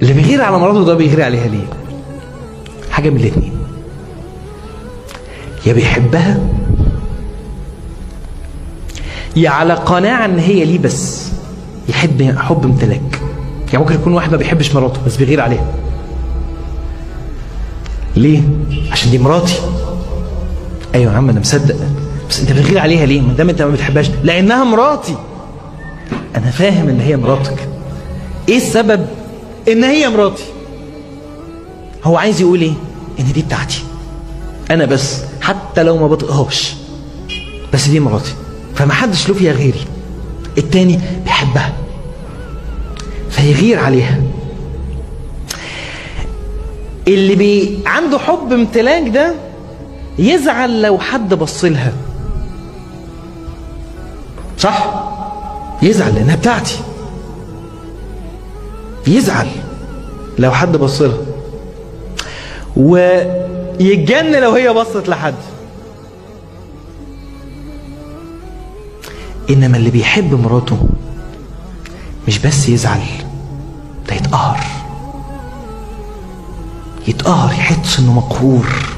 اللي بيغير على مراته ده بيغير عليها ليه حاجه من الاثنين يا بيحبها يا على قناعه ان هي ليه بس يحب حب امتلاك يعني ممكن يكون واحد ما بيحبش مراته بس بيغير عليها ليه عشان دي مراتي ايوه يا عم انا مصدق بس انت بتغير عليها ليه ما دام انت ما بتحبهاش لانها مراتي انا فاهم ان هي مراتك ايه السبب ان هي مراتي هو عايز يقول ايه ان دي بتاعتي انا بس حتى لو ما بطقهاش بس دي مراتي فما حدش له فيها غيري التاني بيحبها فيغير عليها اللي بي عنده حب امتلاك ده يزعل لو حد بص لها صح يزعل لانها بتاعتي يزعل لو حد بص لها ويتجن لو هي بصت لحد انما اللي بيحب مراته مش بس يزعل ده يتقهر يتقهر يحس انه مقهور